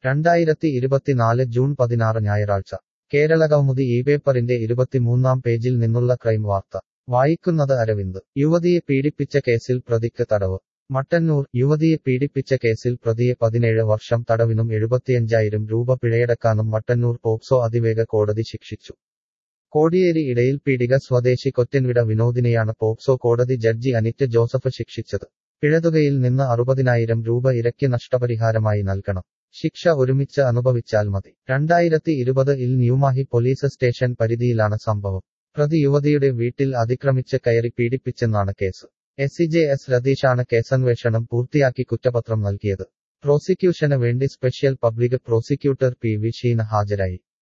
രണ്ടായിരത്തി ഇരുപത്തിനാല് ജൂൺ പതിനാറ് ഞായറാഴ്ച കേരളകൗമുദി ഈ പേപ്പറിന്റെ ഇരുപത്തിമൂന്നാം പേജിൽ നിന്നുള്ള ക്രൈം വാർത്ത വായിക്കുന്നത് അരവിന്ദ് യുവതിയെ പീഡിപ്പിച്ച കേസിൽ പ്രതിക്ക് തടവ് മട്ടന്നൂർ യുവതിയെ പീഡിപ്പിച്ച കേസിൽ പ്രതിയെ പതിനേഴ് വർഷം തടവിനും എഴുപത്തിയഞ്ചായിരം രൂപ പിഴയടക്കാനും മട്ടന്നൂർ പോക്സോ അതിവേഗ കോടതി ശിക്ഷിച്ചു കോടിയേരി ഇടയിൽ പീഡിക സ്വദേശി കൊറ്റൻവിട വിനോദിനെയാണ് പോക്സോ കോടതി ജഡ്ജി അനിറ്റ് ജോസഫ് ശിക്ഷിച്ചത് പിഴതുകയിൽ നിന്ന് അറുപതിനായിരം രൂപ ഇരയ്ക്ക് നഷ്ടപരിഹാരമായി നൽകണം ശിക്ഷ ഒരുമിച്ച് അനുഭവിച്ചാൽ മതി രണ്ടായിരത്തി ഇരുപത് ഇൽ ന്യൂമാഹി പോലീസ് സ്റ്റേഷൻ പരിധിയിലാണ് സംഭവം പ്രതി യുവതിയുടെ വീട്ടിൽ അതിക്രമിച്ച് കയറി പീഡിപ്പിച്ചെന്നാണ് കേസ് എസ് ജെ എസ് രതീഷാണ് കേസന്വേഷണം പൂർത്തിയാക്കി കുറ്റപത്രം നൽകിയത് പ്രോസിക്യൂഷന് വേണ്ടി special public prosecutor P V Sheena ഹാജരായി